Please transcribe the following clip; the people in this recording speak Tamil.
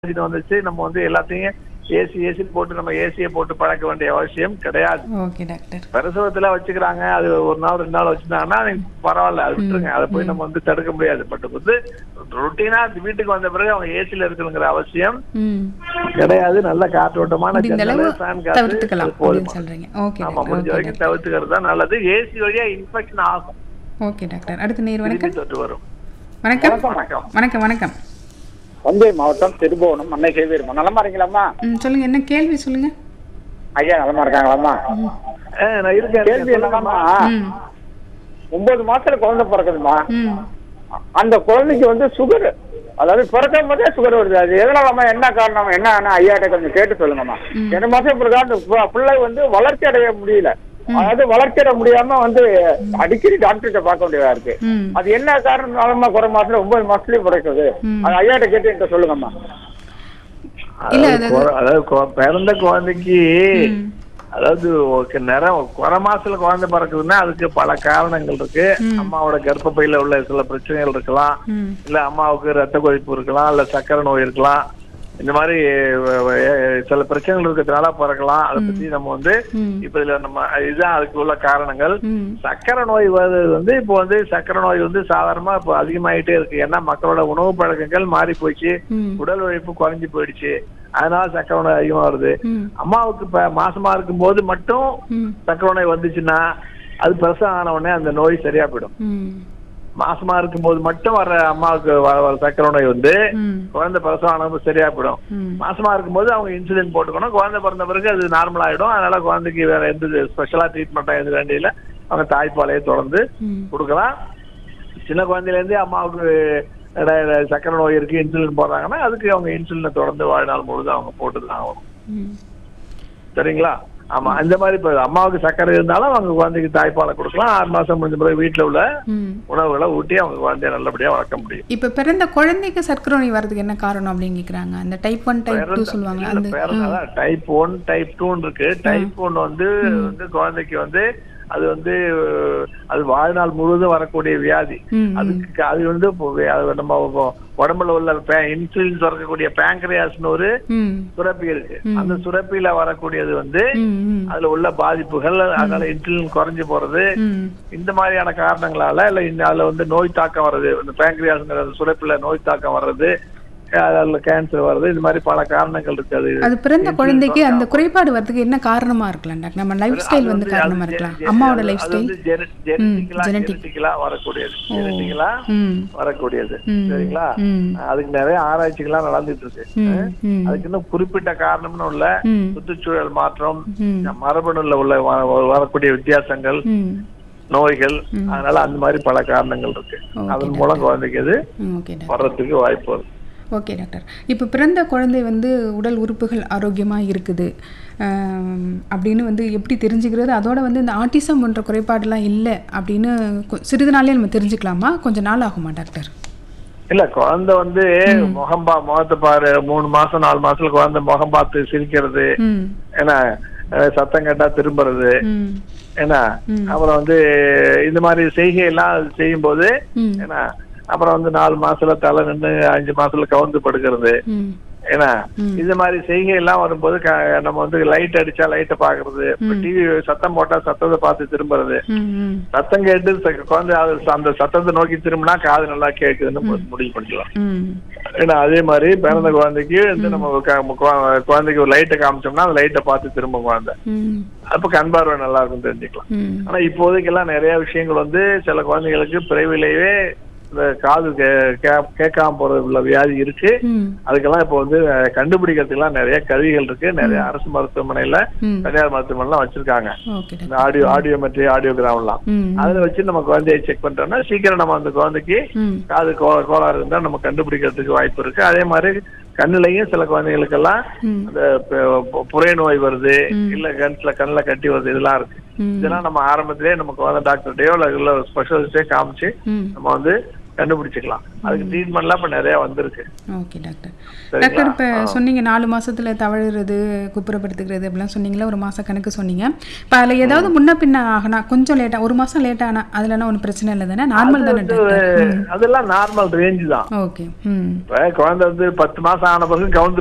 டெக்னாலஜி வந்துச்சு நம்ம வந்து எல்லாத்தையும் ஏசி ஏசி போட்டு நம்ம ஏசியை போட்டு பழக்க வேண்டிய அவசியம் கிடையாது ஓகே டாக்டர் பிரசவத்துல வச்சுக்கிறாங்க அது ஒரு நாள் ரெண்டு நாள் வச்சிருந்தாங்கன்னா நீங்க பரவாயில்ல அது விட்டுருங்க அதை போய் நம்ம வந்து தடுக்க முடியாது பட் வந்து ரொட்டீனா வீட்டுக்கு வந்த பிறகு அவங்க ஏசில இருக்கணுங்கிற அவசியம் ம் கிடையாது நல்ல காற்றோட்டமான முடிந்த அளவு ஜன்னல் ஃபேன் காத்து தவிர்த்துக்கலாம் அது போதுமா. அப்படின்னு சொல்றீங்க ஓகே ஆமா முடிஞ்ச டாக்டர் வரைக்கும் தவிர்த்துக்கிறது தான் நல்லது ஏசி வழியா இன்ஃபெக்ஷன் ஆகும் ஓகே டாக்டர் அடுத்த நேர் திரும்பி வணக்கம் தொட்டு வரும் வணக்கம் வணக்கம் வணக்கம் வணக்கம் தஞ்சை மாவட்டம் திருபுவனம் அன்னை சேவியர்மா நலமா இருக்கீங்களாம்மா ம் சொல்லுங்க என்ன கேள்வி சொல்லுங்க ஐயா நலமா இருக்காங்களாம்மா ஆ, நான் இருக்கேன் கேள்வி இருக்கேன். என்னன்னா ம் ஒன்பது மாசத்துல குழந்தை பிறக்குதுமா ம் அந்த குழந்தைக்கு வந்து சுகர் அதாவது பிறக்கும் போதே சுகர் வருது அது எதனாலமா என்ன காரணம் என்ன ஐயாட்ட கொஞ்சம் கேட்டு சொல்லுங்கம்மா ரெண்டு மாசம் பிறகு அந்த பு- பிள்ளை வந்து வளர்ச்சி அடைய முடியல அதாவது வளர்ச்சி அடைய முடியாம வந்து அடிக்கடி டாக்டர்கிட்ட பார்க்க வேண்டியதா இருக்கு ம் அது என்ன காரணம் குறை மாசத்துல ஒன்பது மாசத்துலயும் பிறக்குது ம். அது ஐயாட்ட கேட்டு என்கிட்ட சொல்லுங்கம்மா இல்ல, அதாவது அதாவது- குறை- அதாவது கு- பிறந்த குழந்தைக்கு ம். அதாவது ஒரு நிறம் குறை மாசத்துல குழந்தை பிறக்குதுன்னா அதுக்கு பல காரணங்கள் இருக்கு அம்மாவோட கர்ப்பப்பையில உள்ள சில பிரச்சனைகள் இருக்கலாம் ம் இல்ல அம்மாவுக்கு ரத்த கொதிப்பு இருக்கலாம் இல்ல சக்கரை நோய் இருக்கலாம் இந்த மாதிரி வ- வ- சில பிரச்சனைகள் இருக்கிறதுனால பிறக்கலாம் அதை பத்தி நம்ம வந்து ம் இப்ப இதுல நம்ம இதுதான் அதுக்கு உள்ள காரணங்கள் ம் சக்கரை நோய் வருது வந்து இப்போ வந்து சக்கரை நோய் வந்து சாதாரணமா இப்போ அதிகமாயிட்டே இருக்கு ஏன்னா மக்களோட உணவு பழக்கங்கள் மாறி போச்சு ம் உடல் உழைப்பு குறைஞ்சு போயிடுச்சு அதனால சக்கரை நோய் அதிகமா வருது ம் அம்மாவுக்கு இப்ப மாசமா இருக்கும்போது மட்டும் ம் சக்கரை நோய் வந்துச்சுன்னா அது பிரசவம் ஆன உடனே அந்த நோய் சரியா போயிடும் ம் மாசமா இருக்கும்போது மட்டும் வர அம்மாவுக்கு வர வர சக்கரை நோய் வந்து ம் குழந்தை பிரசவம் ஆனது சரியா போயிடும் ம் மாசமா இருக்கும்போது அவங்க இன்சுலின் போட்டுக்கணும் குழந்தை பிறந்த பிறகு அது நார்மல் ஆயிடும் அதனால குழந்தைக்கு வேற எந்த ஸ்பெஷலா ட்ரீட்மெண்ட் எது வேண்டியதில்ல அவங்க தாய்ப்பாலையே தொடர்ந்து ம் கொடுக்கலாம் சின்ன குழந்தையில இருந்தே அம்மாவுக்கு இட- இட சக்கரை நோய் இருக்கு இன்சுலின் போடுறாங்கன்னா அதுக்கு அவங்க இன்சுலினை தொடர்ந்து வாழ்நாள் முழுதும் அவங்க போட்டுதான் ஆகணும் ம் சரிங்களா ஆமா இந்த மாதிரி இப்ப அம்மாவுக்கு சக்கரை இருந்தாலும் அவங்க குழந்தைக்கு தாய்ப்பாலை கொடுக்கலாம் ஆறு மாசம் முடிஞ்ச பிறகு வீட்டுல உள்ள ம் உணவுகளை ஊட்டி அவங்க குழந்தைய நல்லபடியா வளர்க்க முடியும் இப்ப பிறந்த குழந்தைக்கு சர்க்கரை நோய் வர்றதுக்கு என்ன காரணம் அப்படின்னு கேக்குறாங்க அந்த டைப் ஒன் டைப் டூ சொல்லுவாங்க அந்த டைப் ஒன் டைப் டூன்னு இருக்கு டைப் ஒன் வந்து வந்து குழந்தைக்கு வந்து அது வந்து அது வாழ்நாள் முழுவதும் வரக்கூடிய வியாதி ம், ம். அதுக்கு அது வந்து இப்போ வே- அது நம்ம இப்போ உடம்புல உள்ள இன்சுலின் சுரக்கக்கூடிய பேங்க்ரியாஸ்னு ஒரு ம் சுரப்பி இருக்கு அந்த சுரப்பியில வரக்கூடியது வந்து ம் ம் அதுல உள்ள பாதிப்புகள் அதனால இன்சுலின் குறைஞ்சு போறது ம் இந்த மாதிரியான காரணங்களால இல்ல இந்த அதுல வந்து நோய் தாக்கம் வருது இந்த பேங்க்ரியாஸ்ங்கிற சுரப்பில நோய் தாக்கம் வர்றது அதுல கேன்சர் வருது இது மாதிரி பல காரணங்கள் இருக்கு அது அது பிறந்த insulin குழந்தைக்கு சுரக்க- அந்த குறைபாடு வர்றதுக்கு என்ன காரணமா இருக்கலாம் டாக்டர் நம்ம லைஃப் ஸ்டைல் அது வந்து அது காரணமா ஜெ- இருக்கலாம் ஜெ- அம்மாவோட அது லைஃப் ஸ்டைல் வந்து ஜென- ஜெனட்டிக்கலா genetic. ஜெனட்டிக்கலா வரக்கூடியது ஜெனட்டிக்கலா ம் வரக்கூடியது ம். சரிங்களா ம். அதுக்கு நிறைய ஆராய்ச்சிகள்லாம் நடந்துட்டு இருக்கு ம் ம் அதுக்கு இன்னும் குறிப்பிட்ட காரணம்னு உள்ள ம் சுற்றுச்சூழல் மாற்றம் ம் மரபணுல உள்ள வ- வரக்கூடிய வித்தியாசங்கள் ம் நோய்கள் அதனால அந்த மாதிரி பல காரணங்கள் இருக்கு Okay, அதன் மூலம் குழந்தைக்கு அது ம், ஓகே டாக்டர் வர்றதுக்கு வாய்ப்பு வருது ஓகே டாக்டர் இப்போ பிறந்த குழந்தை வந்து உடல் உறுப்புகள் ஆரோக்கியமாக இருக்குது ஆம், அப்படின்னு வந்து எப்படி தெரிஞ்சுக்கிறது அதோட வந்து இந்த ஆட்டிசம் போன்ற குறைபாடுலாம் இல்லை அப்படின்னு கொ- சிறிது நாளே நம்ம தெரிஞ்சுக்கலாமா கொஞ்சம் நாள் ஆகுமா டாக்டர் இல்ல குழந்தை வந்து முகம் பா முகத்தை பாரு மூணு மாசம் நாலு மாசத்துல குழந்தை முகம் பார்த்து சிரிக்கிறது ம் ஏன்னா அஹ் சத்தம் கேட்டா திரும்புறது ம் ஏன்னா அப்புறம் வந்து இந்த மாதிரி செய்கை எல்லாம் செய்யும்போது ம் ஏன்னா அப்புறம் வந்து நாலு மாசத்துல தலை நின்று அஞ்சு மாசத்துல கவுந்து படுக்கிறது ம் ஏன்னா ம். இந்த மாதிரி செய்கை எல்லாம் வரும்போது க- நம்ம வந்து லைட் அடிச்சா லைட்டை பாக்குறது டிவி சத்தம் போட்டா சத்தத்தை பார்த்து திரும்புறது ம் ம் சத்தம் கேட்டு ச- குழந்தை அது அந்த சத்தத்தை நோக்கி திரும்பினா காது நல்லா கேக்குதுன்னு மு- முடிவு பண்ணிக்கலாம் ம் ஏன்னா அதே மாதிரி பிறந்த குழந்தைக்கு வந்து நம்ம க- கு- குழந்தைக்கு ஒரு லைட்டை காமிச்சோம்னா அந்த லைட்டை பார்த்து திரும்ப குழந்தை ம் அப்ப கண் பார்வை நல்லா இருக்கும் தெரிஞ்சுக்கலாம் ம் ஆனா இப்போதைக்கெல்லாம் நிறைய விஷயங்கள் வந்து சில குழந்தைகளுக்கு பிறவிலேயே இந்த காது கே- கே- கேட்காம போறது உள்ள வியாதி இருக்கு ம் அதுக்கெல்லாம் இப்போ வந்து அஹ், கண்டுபிடிக்கிறதுக்கெல்லாம் நிறைய கருவிகள் இருக்கு நிறைய அரசு மருத்துவமனையில ம் தனியார் மருத்துவமனைலாம் வச்சிருக்காங்க ஓகே இந்த டாக்டர் ஆடியோ ஆடியோமெட்ரி ஆடியோகிராம்லாம் ம் அதுல வச்சு நம்ம குழந்தையை செக் பண்ணிட்டோம்னா சீக்கிரம் நம்ம அந்த குழந்தைக்கு ம் காது கோ- கோளாறு இருந்தா நம்ம கண்டுபிடிக்கிறதுக்கு வாய்ப்பு இருக்கு அதே மாதிரி கண்ணுலயும் சில குழந்தைகளுக்கெல்லாம் ம் அந்த பு- பு- புரை நோய் வருது ம். இல்ல கண்ணுல கண்ணுல கட்டி வருது இதெல்லாம் இருக்கு ம் இதெல்லாம் நம்ம ஆரம்பத்திலேயே நம்ம குழந்தை டாக்டர்கிட்டயோ இல்ல இல்ல ஸ்பெஷலிஸ்டே காமிச்சு ம் நம்ம வந்து கண்டுபிடிச்சுக்கலாம் அதுக்கு ட்ரீட்மெண்ட்லாம் இப்ப நிறைய வந்திருக்கு ஓகே டாக்டர் சரிங்களா? டாக்டர் இப்போ சொன்னீங்க நாலு மாசத்துல தவழுறது குப்புறப்படுத்துக்கிறது அப்படிலாம் சொன்னீங்களா ஒரு மாச கணக்கு சொன்னீங்க இப்போ அதில் ஏதாவது முன்ன பின்ன ஆகினா கொஞ்சம் லேட்டா ஒரு மாசம் லேட் ஆனா அதுலனா ஒன்றும் பிரச்சனை இல்லை தானே நார்மல் தானே டாக்டர் அதெல்லாம் நார்மல் ரேஞ்ச் தான் ஓகே ம் இப்ப குழந்தை வந்து பத்து மாசம் ஆன பிறகு கவுந்து